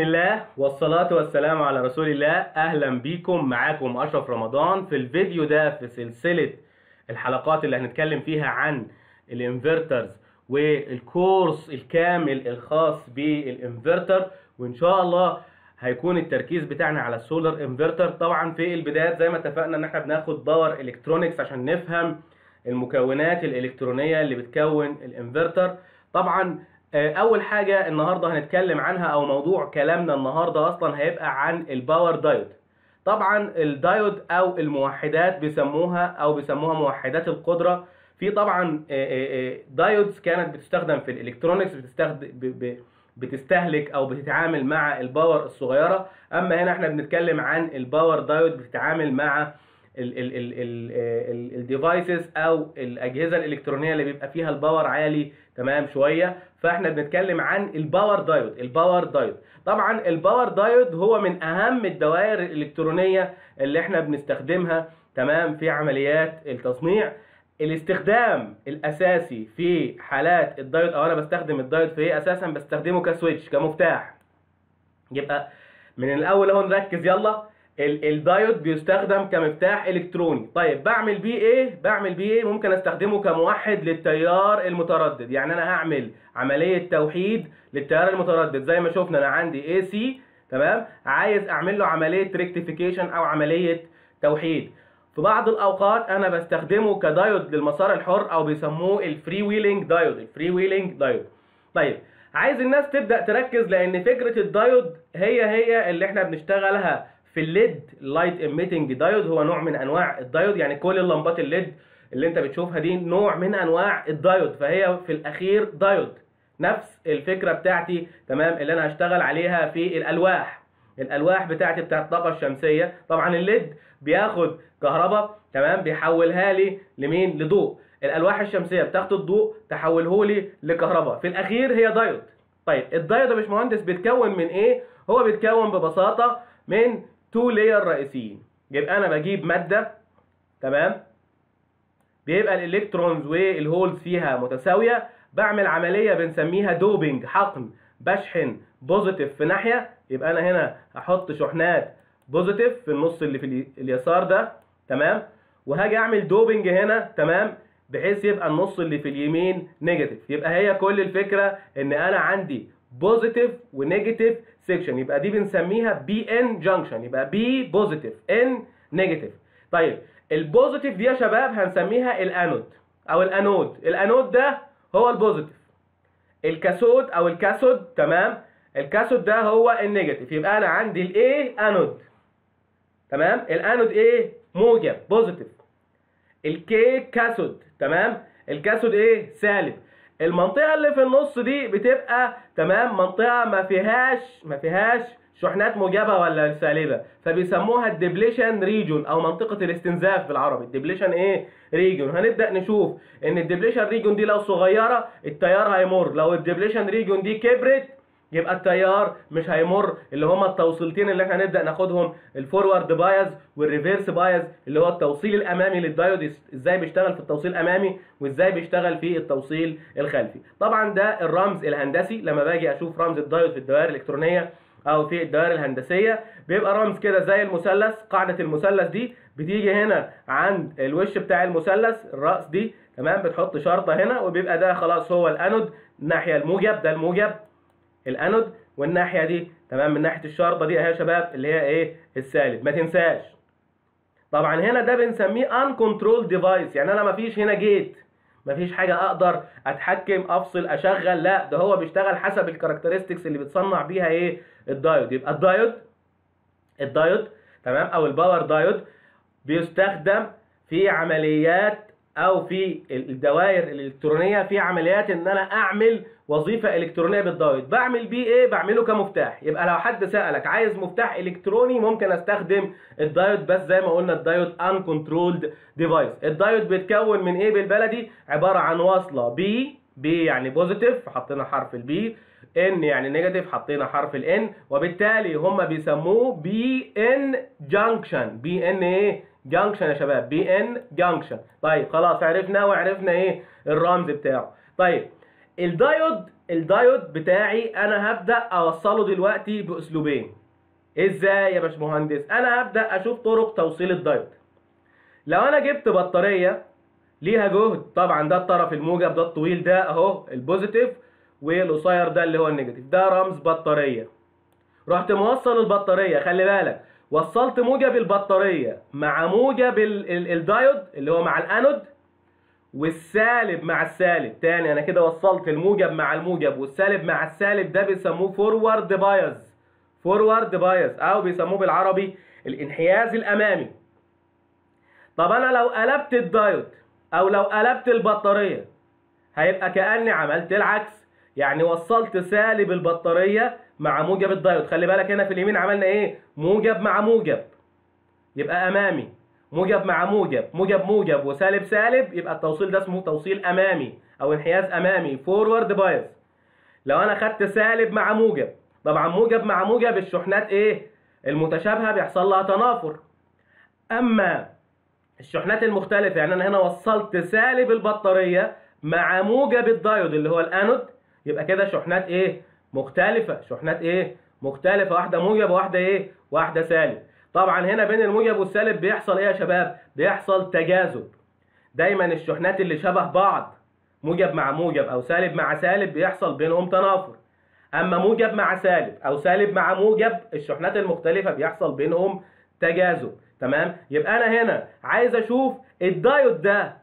الله والصلاة والسلام على رسول الله أهلا بيكم معاكم أشرف رمضان في الفيديو ده في سلسلة الحلقات اللي هنتكلم فيها عن الانفرترز والكورس الكامل الخاص بالانفرتر وإن شاء الله هيكون التركيز بتاعنا على السولار انفرتر طبعا في البدايات زي ما اتفقنا ان احنا بناخد باور الكترونكس عشان نفهم المكونات الالكترونيه اللي بتكون الانفرتر طبعا اول حاجه النهارده هنتكلم عنها او موضوع كلامنا النهارده اصلا هيبقى عن الباور دايود طبعا الدايود او الموحدات بيسموها او بيسموها موحدات القدره في طبعا دايودز كانت بتستخدم في الالكترونكس بتستخدم بتستهلك او بتتعامل مع الباور الصغيره اما هنا احنا بنتكلم عن الباور دايود بتتعامل مع الديفايسز او الاجهزه الالكترونيه اللي بيبقى فيها الباور عالي تمام شويه فاحنا بنتكلم عن الباور دايود الباور دايود طبعا الباور دايود هو من اهم الدوائر الالكترونيه اللي احنا بنستخدمها تمام في عمليات التصنيع الاستخدام الاساسي في حالات الدايود او انا بستخدم الدايود في ايه اساسا بستخدمه كسويتش كمفتاح يبقى من الاول اهو نركز يلا الدايود بيستخدم كمفتاح الكتروني طيب بعمل بيه ايه بعمل بيه ايه ممكن استخدمه كموحد للتيار المتردد يعني انا هعمل عمليه توحيد للتيار المتردد زي ما شفنا انا عندي اي سي تمام عايز اعمل له عمليه ريكتيفيكيشن او عمليه توحيد في بعض الاوقات انا بستخدمه كدايود للمسار الحر او بيسموه الفري ويلينج دايود الفري ويلينج دايود طيب عايز الناس تبدا تركز لان فكره الدايود هي هي اللي احنا بنشتغلها في الليد لايت ايميتنج دايود هو نوع من انواع الدايود يعني كل اللمبات الليد اللي انت بتشوفها دي نوع من انواع الدايود فهي في الاخير دايود نفس الفكره بتاعتي تمام اللي انا هشتغل عليها في الالواح الالواح بتاعتي بتاعت الطاقه الشمسيه طبعا الليد بياخد كهرباء تمام بيحولها لي لمين لضوء الالواح الشمسيه بتاخد الضوء تحوله لي لكهرباء في الاخير هي دايود طيب الدايود يا باشمهندس بيتكون من ايه هو بيتكون ببساطه من تو لاير رئيسيين يبقى انا بجيب ماده تمام بيبقى الالكترونز والهولز فيها متساويه بعمل عمليه بنسميها دوبنج حقن بشحن بوزيتيف في ناحيه يبقى انا هنا هحط شحنات بوزيتيف في النص اللي في اليسار ده تمام وهاجي اعمل دوبنج هنا تمام بحيث يبقى النص اللي في اليمين نيجاتيف يبقى هي كل الفكره ان انا عندي بوزيتيف ونيجاتيف سيكشن يبقى دي بنسميها بي ان جانكشن يبقى بي بوزيتيف ان نيجاتيف طيب البوزيتيف دي يا شباب هنسميها الانود او الانود الانود ده هو البوزيتيف الكاثود او الكاثود تمام الكاثود ده هو النيجاتيف يبقى انا عندي الايه انود تمام الانود ايه موجب بوزيتيف الكي كاثود تمام الكاثود ايه سالب المنطقه اللي في النص دي بتبقى تمام منطقه ما فيهاش ما فيهاش شحنات موجبه ولا سالبه فبيسموها الدبليشن ريجون او منطقه الاستنزاف بالعربي الدبليشن ايه ريجون هنبدا نشوف ان الدبليشن ريجون دي لو صغيره التيار هيمر لو الدبليشن ريجون دي كبرت يبقى التيار مش هيمر اللي هما التوصيلتين اللي احنا نبدا ناخدهم الفورورد بايز والريفيرس بايز اللي هو التوصيل الامامي للدايود ازاي بيشتغل في التوصيل الامامي وازاي بيشتغل في التوصيل الخلفي طبعا ده الرمز الهندسي لما باجي اشوف رمز الدايود في الدوائر الالكترونيه او في الدوائر الهندسيه بيبقى رمز كده زي المثلث قاعده المثلث دي بتيجي هنا عند الوش بتاع المثلث الراس دي تمام بتحط شرطه هنا وبيبقى ده خلاص هو الانود الناحيه الموجب ده الموجب الانود والناحيه دي تمام من ناحيه الشرطه دي اهي يا شباب اللي هي ايه السالب ما تنساش طبعا هنا ده بنسميه ان كنترول ديفايس يعني انا ما فيش هنا جيت ما فيش حاجه اقدر اتحكم افصل اشغل لا ده هو بيشتغل حسب الكاركترستكس اللي بتصنع بيها ايه الدايود يبقى الدايود الدايود تمام او الباور دايود بيستخدم في عمليات او في الدوائر الالكترونيه في عمليات ان انا اعمل وظيفه الكترونيه بالدايود بعمل بيه ايه بعمله كمفتاح يبقى لو حد سالك عايز مفتاح الكتروني ممكن استخدم الدايود بس زي ما قلنا الدايود ان كنترولد ديفايس الدايود بيتكون من ايه بالبلدي عباره عن وصله بي بي يعني بوزيتيف حطينا حرف البي ان يعني نيجاتيف حطينا حرف الان وبالتالي هم بيسموه بي ان جانكشن بي ان ايه جانكشن يا شباب بي ان جانكشن طيب خلاص عرفنا وعرفنا ايه الرمز بتاعه طيب الدايود الدايود بتاعي انا هبدا اوصله دلوقتي باسلوبين ازاي يا باشمهندس انا هبدا اشوف طرق توصيل الدايود لو انا جبت بطاريه ليها جهد طبعا ده الطرف الموجب ده الطويل ده اهو البوزيتيف والقصير ده اللي هو النيجاتيف ده رمز بطاريه رحت موصل البطاريه خلي بالك وصلت موجب البطاريه مع موجب ال- ال- الدايود اللي هو مع الانود والسالب مع السالب تاني انا كده وصلت الموجب مع الموجب والسالب مع السالب ده بيسموه فورورد بايز فورورد بايز او بيسموه بالعربي الانحياز الامامي طب انا لو قلبت الدايود او لو قلبت البطاريه هيبقى كاني عملت العكس يعني وصلت سالب البطاريه مع موجب الدايود خلي بالك هنا في اليمين عملنا ايه موجب مع موجب يبقى امامي موجب مع موجب موجب موجب وسالب سالب يبقى التوصيل ده اسمه توصيل امامي او انحياز امامي فورورد بايز لو انا خدت سالب مع موجب طبعا موجب مع موجب الشحنات ايه المتشابهه بيحصل لها تنافر اما الشحنات المختلفه يعني انا هنا وصلت سالب البطاريه مع موجب الدايود اللي هو الانود يبقى كده شحنات ايه مختلفه شحنات ايه مختلفه واحده موجب وواحده ايه واحده سالب طبعا هنا بين الموجب والسالب بيحصل ايه يا شباب بيحصل تجاذب دايما الشحنات اللي شبه بعض موجب مع موجب او سالب مع سالب بيحصل بينهم تنافر اما موجب مع سالب او سالب مع موجب الشحنات المختلفه بيحصل بينهم تجاذب تمام يبقى انا هنا عايز اشوف الدايود ده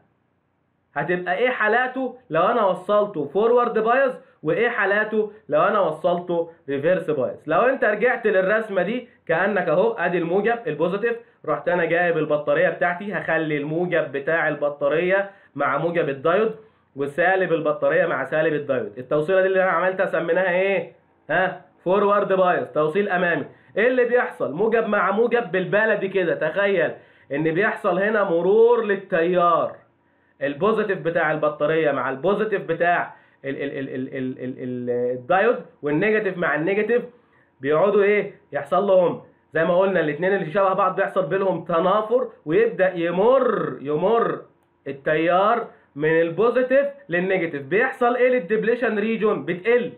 هتبقى ايه حالاته لو انا وصلته فورورد بايز وايه حالاته لو انا وصلته ريفيرس بايز لو انت رجعت للرسمه دي كانك اهو ادي الموجب البوزيتيف رحت انا جايب البطاريه بتاعتي هخلي الموجب بتاع البطاريه مع موجب الدايود وسالب البطاريه مع سالب الدايود التوصيله دي اللي انا عملتها سميناها ايه ها فورورد بايز توصيل امامي ايه اللي بيحصل موجب مع موجب بالبلدي كده تخيل ان بيحصل هنا مرور للتيار البوزيتيف بتاع البطاريه مع البوزيتيف بتاع ال ال ال ال ال ال ال الدايود والنيجاتيف مع النيجاتيف بيقعدوا ايه يحصل لهم زي ما قلنا الاثنين اللي شبه بعض بيحصل بينهم تنافر ويبدا يمر يمر التيار من البوزيتيف للنيجاتيف بيحصل ايه للديبليشن ريجون بتقل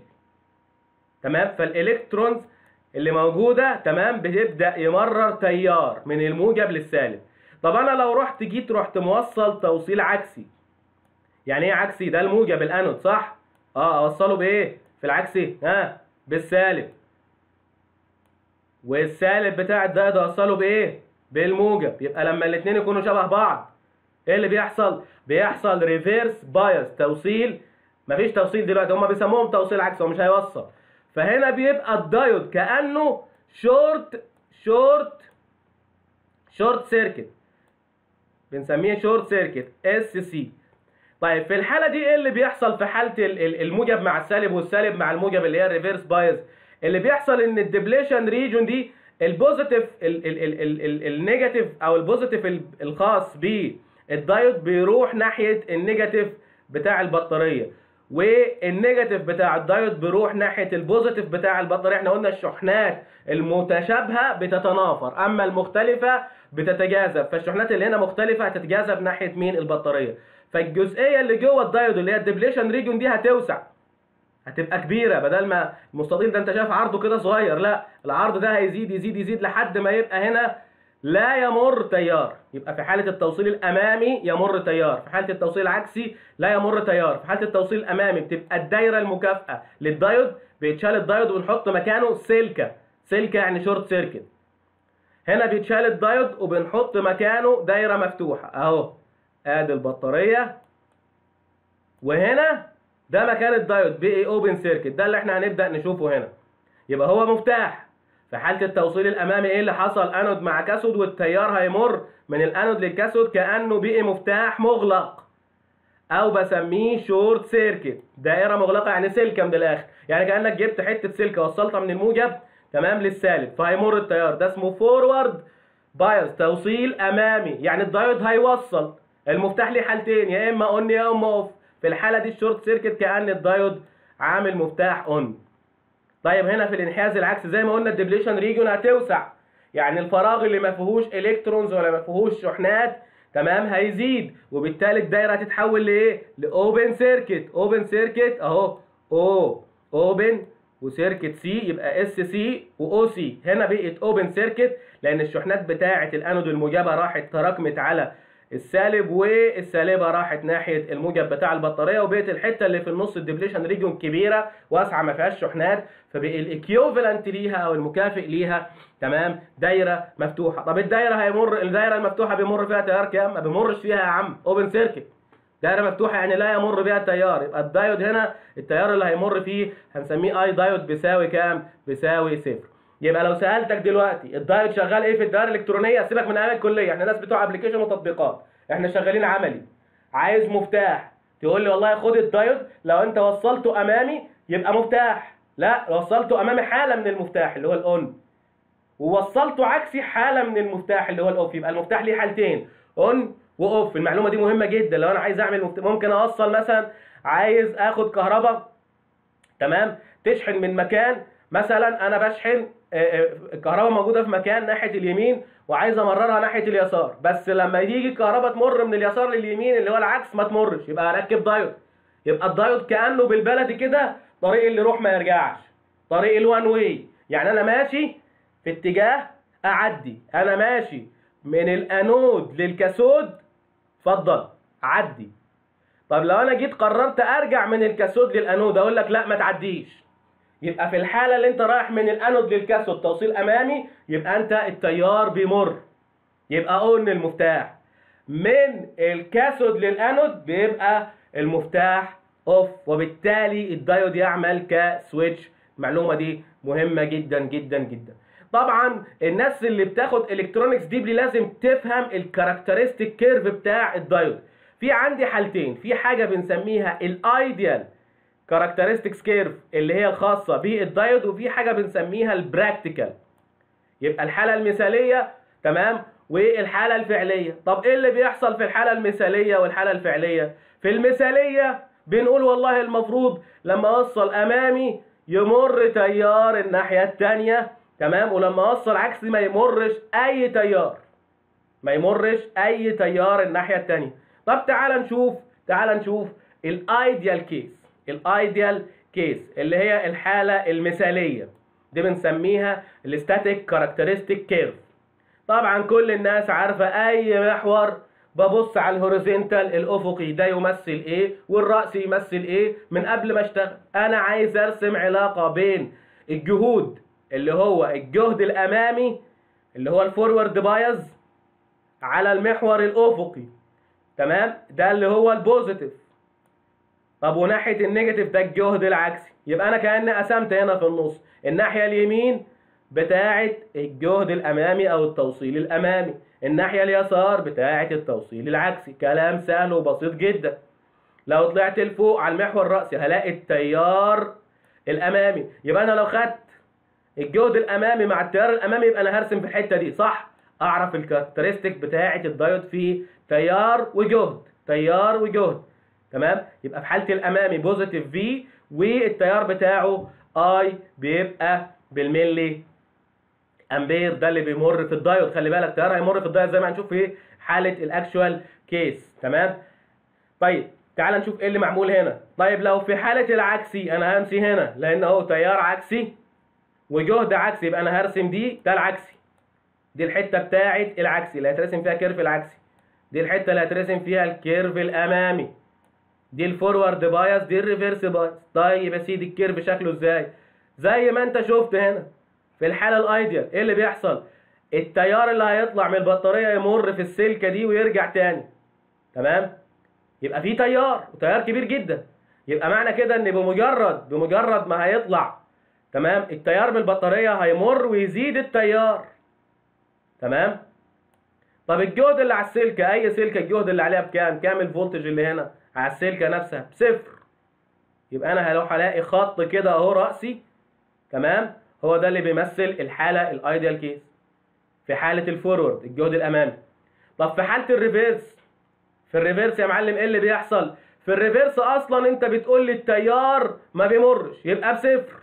تمام فالالكترونز اللي موجوده تمام بتبدا يمرر تيار من الموجب للسالب طب انا لو رحت جيت رحت موصل توصيل عكسي يعني ايه عكسي ده الموجب الانود صح اه اوصله بايه في العكسي ها بالسالب والسالب بتاع الدايود اوصله بايه بالموجب يبقى لما الاثنين يكونوا شبه بعض ايه اللي بيحصل بيحصل ريفيرس بايس توصيل مفيش توصيل دلوقتي هم بيسموهم توصيل عكسي هو مش هيوصل فهنا بيبقى الدايود كانه شورت شورت شورت سيركت بنسميه شورت سيركت اس سي طيب في الحاله دي ايه اللي بيحصل في حاله ال- ال- الموجب مع السالب والسالب مع الموجب اللي هي الريفيرس بايز اللي بيحصل ان الديبليشن ريجون دي البوزيتيف ال- ال- ال- ال- ال- النيجاتيف او البوزيتيف ال- الخاص بالدايود بيروح ناحيه النيجاتيف بتاع البطاريه والنيجاتيف بتاع الدايود بيروح ناحيه البوزيتيف بتاع البطاريه احنا قلنا الشحنات المتشابهه بتتنافر اما المختلفه بتتجاذب فالشحنات اللي هنا مختلفه هتتجاذب ناحيه مين البطاريه فالجزئيه اللي جوه الدايود اللي هي الديبليشن ريجون دي هتوسع هتبقى كبيره بدل ما المستطيل ده انت شايف عرضه كده صغير لا العرض ده هيزيد يزيد يزيد لحد ما يبقى هنا لا يمر تيار يبقى في حاله التوصيل الامامي يمر تيار في حاله التوصيل العكسي لا يمر تيار في حاله التوصيل الامامي بتبقى الدايره المكافئه للدايود بيتشال الدايود ونحط مكانه سلكه سلكه يعني شورت سيركت هنا بيتشال الدايود وبنحط مكانه دايره مفتوحه اهو ادي البطاريه وهنا ده مكان الدايود بي اي اوبن سيركت ده اللي احنا هنبدا نشوفه هنا يبقى هو مفتاح في حاله التوصيل الامامي ايه اللي حصل انود مع كاثود والتيار هيمر من الانود للكاثود كانه بقي مفتاح مغلق او بسميه شورت سيركت دائره مغلقه يعني سلكه من الاخر يعني كانك جبت حته سلكه وصلتها من الموجب تمام للسالب فهيمر التيار ده اسمه فورورد بايس توصيل امامي يعني الدايود هيوصل المفتاح ليه حالتين يا اما اون يا اما اوف في الحاله دي الشورت سيركت كان الدايود عامل مفتاح اون طيب هنا في الانحياز العكسي زي ما قلنا الديبليشن ريجون هتوسع يعني الفراغ اللي ما فيهوش الكترونز ولا ما فيهوش شحنات تمام هيزيد وبالتالي الدايره هتتحول لايه لاوبن سيركت اوبن سيركت اهو او اوبن وسيركت سي يبقى اس سي واو سي هنا بقت اوبن سيركت لان الشحنات بتاعه الانود الموجبه راحت تراكمت على السالب والسالبه راحت ناحيه الموجب بتاع البطاريه وبقت الحته اللي في النص الديبليشن ريجون كبيره واسعه ما فيهاش شحنات فبقى الايكيوفالنت ليها او المكافئ ليها تمام دايره مفتوحه طب الدايره هيمر الدايره المفتوحه بيمر فيها تيار كام ما بيمرش فيها يا عم اوبن سيركت دايره مفتوحه يعني لا يمر بها التيار يبقى الدايود هنا التيار اللي هيمر فيه هنسميه اي دايود بيساوي كام بيساوي صفر يبقى لو سالتك دلوقتي الدايود شغال ايه في الدائره الالكترونيه سيبك من ايام الكليه احنا ناس بتوع ابلكيشن وتطبيقات احنا شغالين عملي عايز مفتاح تقول لي والله خد الدايود لو انت وصلته امامي يبقى مفتاح لا وصلته امامي حاله من المفتاح اللي هو الاون ووصلته عكسي حاله من المفتاح اللي هو الاوف يبقى المفتاح ليه حالتين اون واوف المعلومه دي مهمه جدا لو انا عايز اعمل مفتاح ممكن اوصل مثلا عايز اخد كهرباء تمام تشحن من مكان مثلا انا بشحن الكهرباء موجوده في مكان ناحيه اليمين وعايز امررها ناحيه اليسار بس لما يجي الكهرباء تمر من اليسار لليمين اللي هو العكس ما تمرش يبقى اركب دايود يبقى الدايود كانه بالبلدي كده طريق اللي يروح ما يرجعش طريق الوان واي يعني انا ماشي في اتجاه اعدي انا ماشي من الانود للكاثود اتفضل عدي طب لو انا جيت قررت ارجع من الكاثود للانود اقول لك لا ما تعديش يبقى في الحالة اللي انت رايح من الانود للكاثود توصيل امامي يبقى انت التيار بيمر يبقى اون المفتاح من الكاثود للانود بيبقى المفتاح اوف وبالتالي الدايود يعمل كسويتش المعلومة دي مهمة جدا جدا جدا طبعا الناس اللي بتاخد الكترونكس ديبلي لازم تفهم الكاركترستيك كيرف بتاع الدايود في عندي حالتين في حاجة بنسميها الايديال كاركترستكس كيرف اللي هي الخاصة بالدايود وفي حاجة بنسميها البراكتيكال يبقى الحالة المثالية تمام والحالة الفعلية طب ايه اللي بيحصل في الحالة المثالية والحالة الفعلية في المثالية بنقول والله المفروض لما اوصل امامي يمر تيار الناحية التانية تمام ولما اوصل عكسي ما يمرش اي تيار ما يمرش اي تيار الناحية التانية طب تعال نشوف تعال نشوف الايديال كيس الايديال كيس اللي هي الحالة المثالية دي بنسميها الستاتيك كاركترستيك كيرف طبعا كل الناس عارفة اي محور ببص على الهوريزونتال الافقي ده يمثل ايه والرأس يمثل ايه من قبل ما اشتغل انا عايز ارسم علاقة بين الجهود اللي هو الجهد الامامي اللي هو الفورورد بايز على المحور الافقي تمام ده اللي هو البوزيتيف طب وناحيه النيجاتيف ده الجهد العكسي يبقى انا كاني قسمت هنا في النص الناحيه اليمين بتاعه الجهد الامامي او التوصيل الامامي الناحيه اليسار بتاعه التوصيل العكسي كلام سهل وبسيط جدا لو طلعت لفوق على المحور الرأسي هلاقي التيار الامامي يبقى انا لو خدت الجهد الامامي مع التيار الامامي يبقى انا هرسم في الحته دي صح اعرف الكاركترستيك بتاعه الدايود فيه تيار وجهد تيار وجهد تمام يبقى في حاله الامامي بوزيتيف في والتيار بتاعه اي بيبقى بالملي امبير ده اللي بيمر في الدايود خلي بالك التيار هيمر في الدايود زي ما هنشوف في حاله الاكشوال كيس تمام طيب تعال نشوف ايه اللي معمول هنا طيب لو في حاله العكسي انا همشي هنا لان اهو تيار عكسي وجهد عكسي يبقى انا هرسم دي ده العكسي دي الحته بتاعه العكسي اللي هترسم فيها كيرف العكسي دي الحته اللي هترسم فيها الكيرف الامامي دي الفورورد بايس دي الريفرس بايس طيب يا سيدي الكيرف شكله ازاي زي ما انت شفت هنا في الحاله الايديال ايه اللي بيحصل التيار اللي هيطلع من البطاريه يمر في السلكه دي ويرجع تاني تمام يبقى في تيار وتيار كبير جدا يبقى معنى كده ان بمجرد بمجرد ما هيطلع تمام التيار من البطاريه هيمر ويزيد التيار تمام طب الجهد اللي على السلكه اي سلكه الجهد اللي عليها بكام كام الفولتج اللي هنا على السلكه نفسها بصفر يبقى انا لو هلاقي خط كده اهو راسي تمام هو ده اللي بيمثل الحاله الايديال كيس في حاله الفورورد الجهد الامامي طب في حاله الريفيرس في الريفيرس يا معلم ايه اللي بيحصل في الريفيرس اصلا انت بتقول لي التيار ما بيمرش يبقى بصفر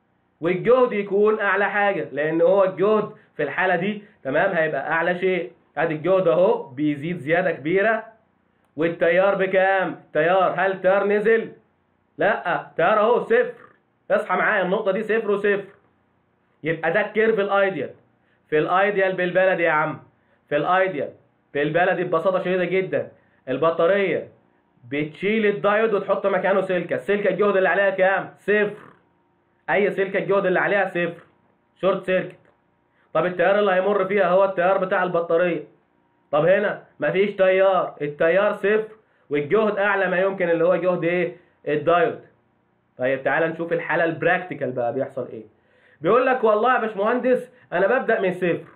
والجهد يكون اعلى حاجه لان هو الجهد في الحاله دي تمام هيبقى اعلى شيء ادي الجهد اهو بيزيد زياده كبيره والتيار بكام التيار هل التيار نزل لا التيار اهو صفر اصحى معايا النقطه دي صفر وصفر يبقى ده الكيرف الايديال في الايديال بالبلدي يا عم في الايديال بالبلدي ببساطه شديده جدا البطاريه بتشيل الدايود وتحط مكانه سلكه السلكه الجهد اللي عليها كام صفر اي سلكه الجهد اللي عليها صفر شورت سيركت طب التيار اللي هيمر فيها هو التيار بتاع البطاريه طب هنا مفيش تيار التيار صفر والجهد اعلى ما يمكن اللي هو جهد ايه الدايود طيب تعالى نشوف الحاله البراكتيكال بقى بيحصل ايه بيقول لك والله يا باشمهندس انا ببدا من صفر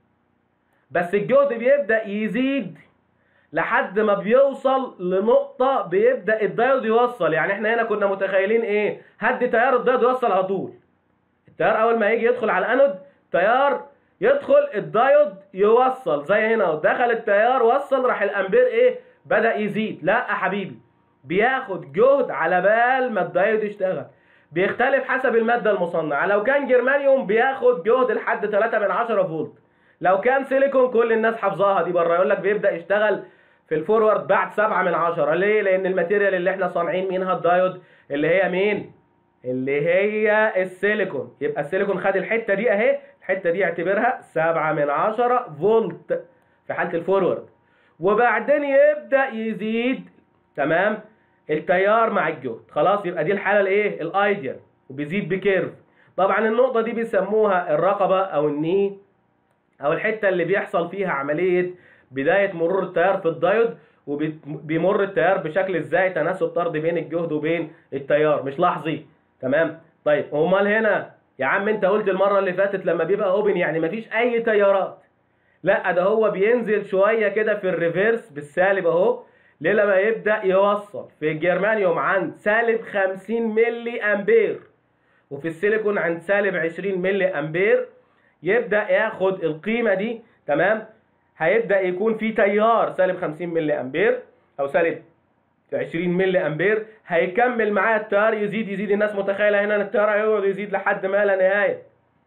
بس الجهد بيبدا يزيد لحد ما بيوصل لنقطة بيبدأ الدايود يوصل يعني احنا هنا كنا متخيلين ايه هدي تيار الدايود يوصل على طول التيار اول ما يجي يدخل على الانود تيار يدخل الدايود يوصل زي هنا اهو دخل التيار وصل راح الامبير ايه بدأ يزيد لا يا حبيبي بياخد جهد على بال ما الدايود يشتغل بيختلف حسب المادة المصنعة لو كان جرمانيوم بياخد جهد لحد 3 من 10 فولت لو كان سيليكون كل الناس حافظاها دي بره يقول لك بيبدأ يشتغل في الفورورد بعد 7 من 10 ليه لان الماتيريال اللي احنا صانعين منها الدايود اللي هي مين اللي هي السيليكون يبقى السيليكون خد الحته دي اهي الحته دي اعتبرها 7 من 10 فولت في حاله الفورورد وبعدين يبدا يزيد تمام التيار مع الجهد خلاص يبقى دي الحاله الايه الايديال وبيزيد بكيرف طبعا النقطه دي بيسموها الرقبه او الني او الحته اللي بيحصل فيها عمليه بدايه مرور التيار في الدايود وبيمر التيار بشكل ازاي تناسب طرد بين الجهد وبين التيار مش لحظي تمام طيب امال هنا يا عم انت قلت المره اللي فاتت لما بيبقى اوبن يعني مفيش اي تيارات لا ده هو بينزل شويه كده في الريفيرس بالسالب اهو لما يبدا يوصل في الجرمانيوم عند سالب 50 ملي امبير وفي السيليكون عند سالب 20 ملي امبير يبدا ياخد القيمه دي تمام هيبدا يكون في تيار سالب 50 ملي امبير او سالب 20 ملي امبير هيكمل معاه التيار يزيد يزيد الناس متخيله هنا ان التيار هيقعد يزيد لحد ما لا نهايه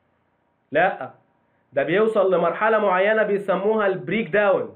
لا ده بيوصل لمرحله معينه بيسموها البريك داون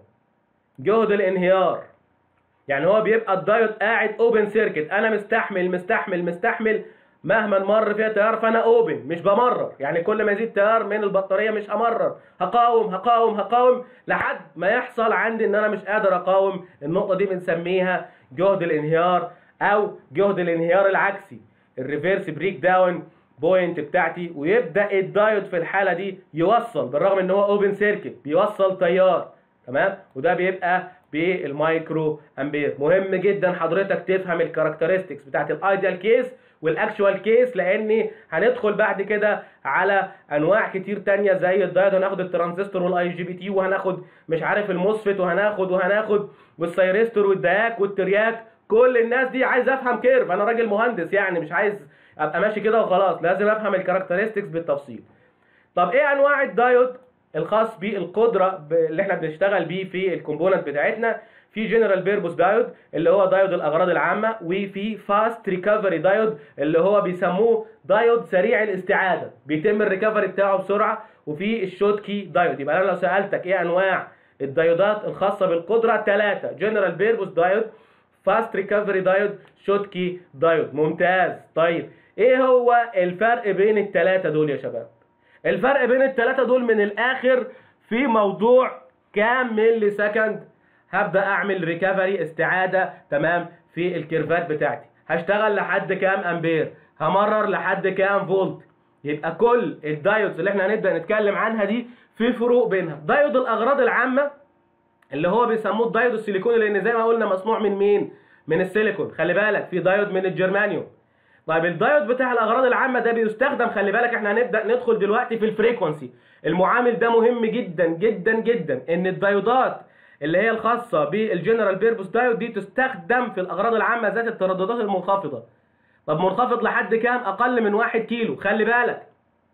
جهد الانهيار يعني هو بيبقى الدايود قاعد اوبن سيركت انا مستحمل مستحمل مستحمل مهما مر فيها تيار فانا اوبن مش بمرر يعني كل ما يزيد تيار من البطاريه مش همرر هقاوم هقاوم هقاوم لحد ما يحصل عندي ان انا مش قادر اقاوم النقطه دي بنسميها جهد الانهيار او جهد الانهيار العكسي الريفيرس بريك داون بوينت بتاعتي ويبدا الدايود في الحاله دي يوصل بالرغم ان هو اوبن سيركت بيوصل تيار تمام وده بيبقى بالمايكرو امبير مهم جدا حضرتك تفهم الكاركترستكس بتاعت الايديال كيس والاكشوال كيس لان هندخل بعد كده على انواع كتير تانية زي الدايود هناخد الترانزستور والاي جي بي تي وهناخد مش عارف الموسفيت وهناخد وهناخد والسيرستور والدياك والترياك كل الناس دي عايز افهم كيرف انا راجل مهندس يعني مش عايز ابقى ماشي كده وخلاص لازم افهم الكاركترستكس بالتفصيل طب ايه انواع الدايود الخاص بالقدره اللي احنا بنشتغل بيه في الكومبوننت بتاعتنا في جنرال بيربوس دايود اللي هو دايود الاغراض العامه وفي فاست ريكفري دايود اللي هو بيسموه دايود سريع الاستعاده بيتم الريكفري بتاعه بسرعه وفي الشوتكي دايود يبقى انا لو سالتك ايه انواع الدايودات الخاصه بالقدره ثلاثه جنرال بيربوس دايود فاست ريكفري دايود شوتكي دايود ممتاز طيب ايه هو الفرق بين الثلاثه دول يا شباب الفرق بين الثلاثه دول من الاخر في موضوع كام ملي سكند هبدا اعمل ريكفري استعاده تمام في الكيرفات بتاعتي هشتغل لحد كام امبير همرر لحد كام فولت يبقى كل الدايودز اللي احنا هنبدا نتكلم عنها دي في فروق بينها دايود الاغراض العامه اللي هو بيسموه الدايود السيليكوني لان زي ما قلنا مصنوع من مين من السيليكون خلي بالك في دايود من الجرمانيوم طيب الدايود بتاع الاغراض العامه ده بيستخدم خلي بالك احنا هنبدا ندخل دلوقتي في الفريكونسي المعامل ده مهم جدا جدا جدا ان الدايودات اللي هي الخاصه بالجنرال بيربوس دايود دي تستخدم في الاغراض العامه ذات الترددات المنخفضه طب منخفض لحد كام اقل من 1 كيلو خلي بالك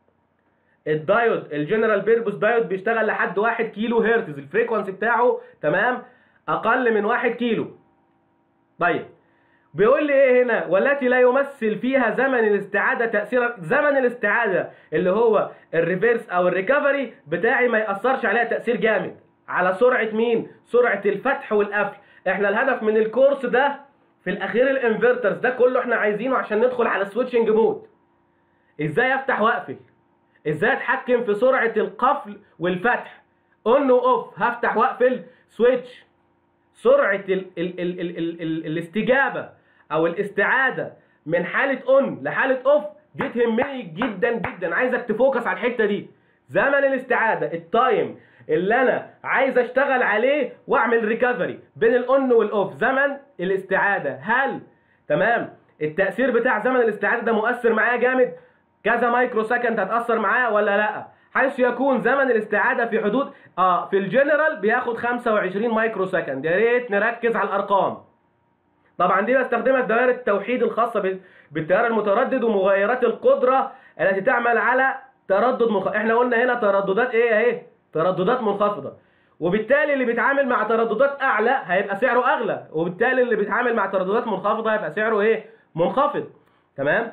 الدايود الجنرال بيربوس دايود بيشتغل لحد 1 كيلو هرتز الفريكونسي بتاعه تمام اقل من 1 كيلو طيب بيقول لي ايه هنا والتي لا يمثل فيها زمن الاستعاده تاثيرا زمن الاستعاده اللي هو الريفيرس او الريكفري بتاعي ما ياثرش عليها تاثير جامد على سرعه مين سرعه الفتح والقفل احنا الهدف من الكورس ده في الاخير الانفرترز ده كله احنا عايزينه عشان ندخل على سويتشنج مود ازاي افتح واقفل ازاي اتحكم في سرعه القفل والفتح اون واوف هفتح واقفل سويتش سرعه ال ال ال ال ال ال الاستجابه او الاستعاده من حاله اون لحاله اوف دي تهمني جدا جدا عايزك تفوكس على الحته دي زمن الاستعاده التايم اللي انا عايز اشتغل عليه واعمل ريكفري بين الاون والاوف زمن الاستعاده هل تمام التاثير بتاع زمن الاستعاده ده مؤثر معايا جامد كذا مايكرو سكند هتاثر معايا ولا لا حيث يكون زمن الاستعاده في حدود اه في الجنرال بياخد 25 مايكرو سكند يا ريت نركز على الارقام طبعا دي بستخدمها في دوائر التوحيد الخاصه بالتيار المتردد ومغيرات القدره التي تعمل على تردد منخفض احنا قلنا هنا ترددات ايه اهي ترددات منخفضه وبالتالي اللي بيتعامل مع ترددات اعلى هيبقى سعره اغلى وبالتالي اللي بيتعامل مع ترددات منخفضه هيبقى سعره ايه منخفض تمام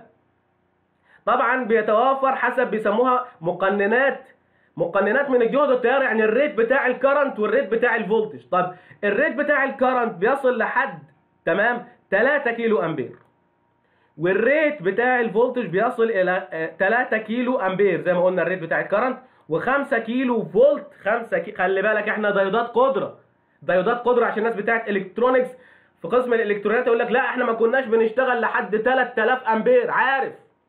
طبعا بيتوافر حسب بيسموها مقننات مقننات من الجهد التيار يعني الريت بتاع الكرنت والريت بتاع الفولتج طب الريت بتاع الكرنت بيصل لحد تمام 3 كيلو امبير والريت بتاع الفولتج بيصل الى 3 كيلو امبير زي ما قلنا الريت بتاع الكرنت و5 كيلو فولت 5 كي... خلي بالك احنا ديودات قدره ديودات قدره عشان الناس بتاعت الكترونكس في قسم الالكترونيات يقول لك لا احنا ما كناش بنشتغل لحد 3000 امبير عارف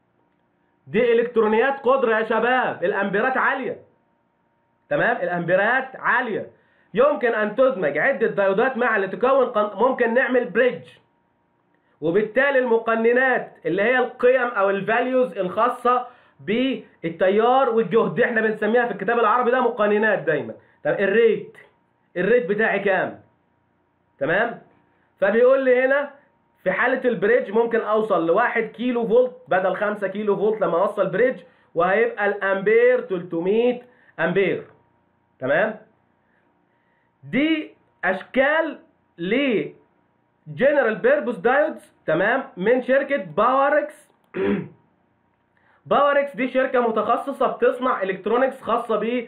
دي الكترونيات قدره يا شباب الامبيرات عاليه تمام الامبيرات عاليه يمكن ان تدمج عده ديودات معا لتكون قن... ممكن نعمل بريدج وبالتالي المقننات اللي هي القيم او الفاليوز الخاصه بالتيار والجهد دي احنا بنسميها في الكتاب العربي ده مقننات دايما طب الريت الريت بتاعي كام تمام فبيقول لي هنا في حالة البريدج ممكن اوصل لواحد كيلو فولت بدل 5 كيلو فولت لما اوصل بريدج وهيبقى الامبير 300 امبير تمام دي اشكال ل جنرال بيربوس دايودز تمام من شركة باوركس باوركس دي شركة متخصصة بتصنع الكترونكس خاصة ب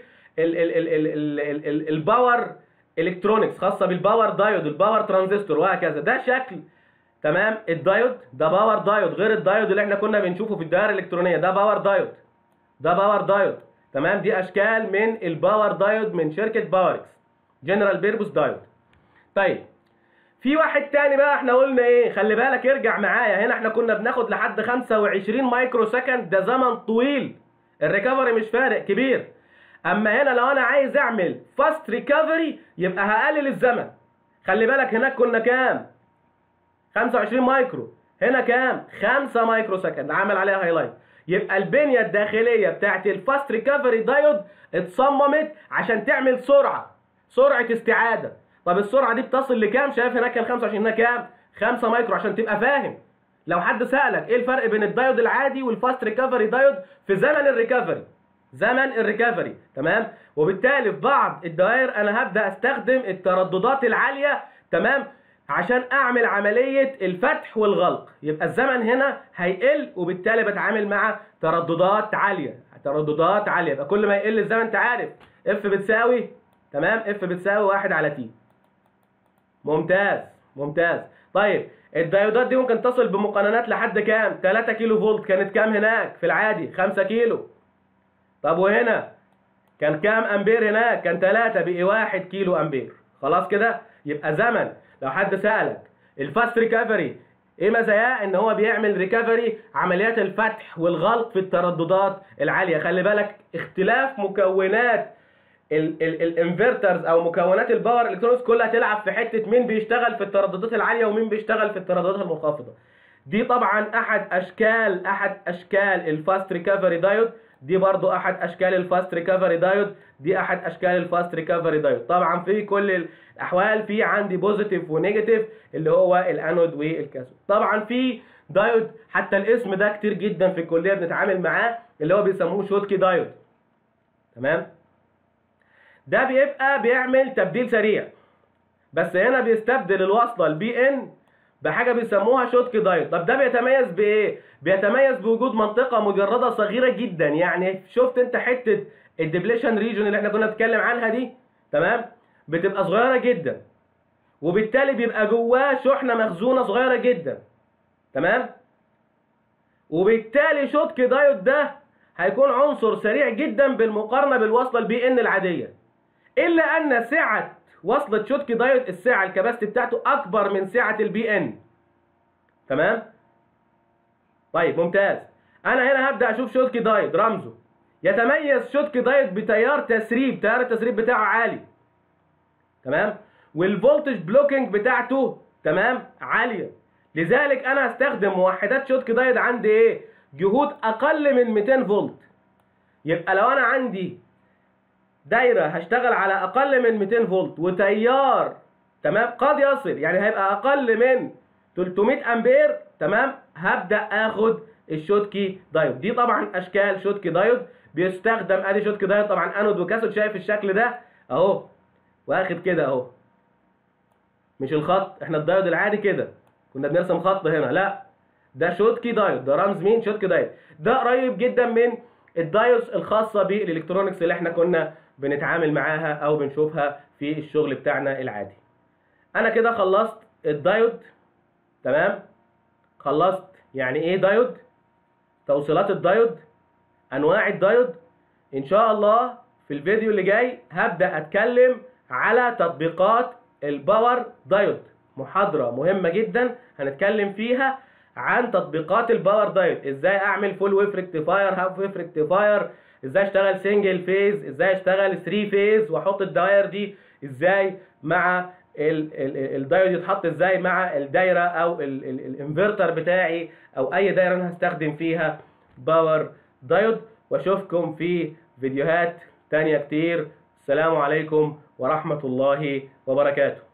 الباور الكترونكس خاصة بالباور دايود الباور ترانزستور وهكذا ده شكل تمام الدايود ده باور دايود غير الدايود اللي احنا كنا بنشوفه في الدائره الالكترونيه ده باور دايود ده باور دايود تمام دي اشكال من الباور دايود من شركه باوركس جنرال بيربوس دايود طيب في واحد تاني بقى احنا قلنا ايه خلي بالك ارجع معايا هنا احنا كنا بناخد لحد 25 مايكرو سكند ده زمن طويل الريكفري مش فارق كبير اما هنا لو انا عايز اعمل فاست ريكفري يبقى هقلل الزمن خلي بالك هناك كنا كام 25 مايكرو هنا كام 5 مايكرو سكند عمل عليها هايلايت يبقى البنيه الداخليه بتاعت الفاست ريكفري دايود اتصممت عشان تعمل سرعه سرعه استعاده طب السرعه دي بتصل لكام شايف هناك كان 25 هنا كام 5 مايكرو عشان تبقى فاهم لو حد سالك ايه الفرق بين الدايود العادي والفاست ريكفري دايود في زمن الريكفري زمن الريكفري تمام وبالتالي في بعض الدوائر انا هبدا استخدم الترددات العاليه تمام عشان اعمل عمليه الفتح والغلق يبقى الزمن هنا هيقل وبالتالي بتعامل مع ترددات عاليه ترددات عاليه يبقى كل ما يقل الزمن انت عارف اف بتساوي تمام اف بتساوي 1 على تي ممتاز ممتاز طيب الديودات دي ممكن تصل بمقننات لحد كام 3 كيلو فولت كانت كام هناك في العادي 5 كيلو طب وهنا كان كام امبير هناك كان 3 بقي 1 كيلو امبير خلاص كده يبقى زمن لو حد سالك الفاست ريكفري ايه مزاياه ان هو بيعمل ريكفري عمليات الفتح والغلق في الترددات العاليه خلي بالك اختلاف مكونات الانفرترز او مكونات الباور الكترونكس كلها تلعب في حته مين بيشتغل في الترددات العاليه ومين بيشتغل في الترددات المنخفضه دي طبعا احد اشكال احد اشكال الفاست ريكفري دايود دي برضو احد اشكال الفاست ريكفري دايود دي احد اشكال الفاست ريكفري دايود طبعا في كل الاحوال في عندي بوزيتيف ونيجاتيف اللي هو الانود والكاثود طبعا في دايود حتى الاسم ده كتير جدا في الكليه بنتعامل معاه اللي هو بيسموه شوتكي دايود تمام ده بيبقى بيعمل تبديل سريع بس هنا بيستبدل الوصله البي ان بحاجه بيسموها شوتكي دايود طب ده بيتميز بايه بيتميز بوجود منطقه مجرده صغيره جدا يعني شفت انت حته الديبليشن ريجون اللي احنا كنا بنتكلم عنها دي تمام بتبقى صغيره جدا وبالتالي بيبقى جواه شحنه مخزونه صغيره جدا تمام وبالتالي شوتك دايود ده هيكون عنصر سريع جدا بالمقارنه بالوصله البي ان العاديه الا ان سعه وصله شوتك دايود السعه الكباستي بتاعته اكبر من سعه البي ان تمام طيب ممتاز انا هنا هبدا اشوف شوتك دايود رمزه يتميز شوتك دايود بتيار تسريب تيار التسريب بتاعه عالي تمام والفولتج بلوكينج بتاعته تمام عاليه لذلك انا هستخدم موحدات شوتك دايود عندي ايه جهود اقل من 200 فولت يبقى لو انا عندي دايره هشتغل على اقل من 200 فولت وتيار تمام قد يصل يعني هيبقى اقل من 300 امبير تمام هبدا اخد الشوتكي دايود دي طبعا اشكال شوتكي دايود بيستخدم ادي شوتكي دايود طبعا انود وكاثود شايف الشكل ده اهو واخد كده اهو مش الخط احنا الدايود العادي كده كنا بنرسم خط هنا لا ده شوتكي دايود ده رمز مين شوتكي دايود ده قريب جدا من الدايودز الخاصه بالالكترونكس اللي احنا كنا بنتعامل معاها او بنشوفها في الشغل بتاعنا العادي انا كده خلصت الدايود تمام خلصت يعني ايه دايود توصيلات الدايود انواع الدايود ان شاء الله في الفيديو اللي جاي هبدا اتكلم على تطبيقات الباور دايود محاضره مهمه جدا هنتكلم فيها عن تطبيقات الباور دايود ازاي اعمل فول ويف ريكتيفاير هاف ويف ريكتيفاير ازاي اشتغل سنجل فيز ازاي اشتغل 3 فيز واحط الدوائر دي ازاي مع الدايود يتحط ازاي مع الدايره او الانفرتر بتاعي او اي دايره انا هستخدم فيها باور دايود واشوفكم في فيديوهات تانية كتير السلام عليكم ورحمة الله وبركاته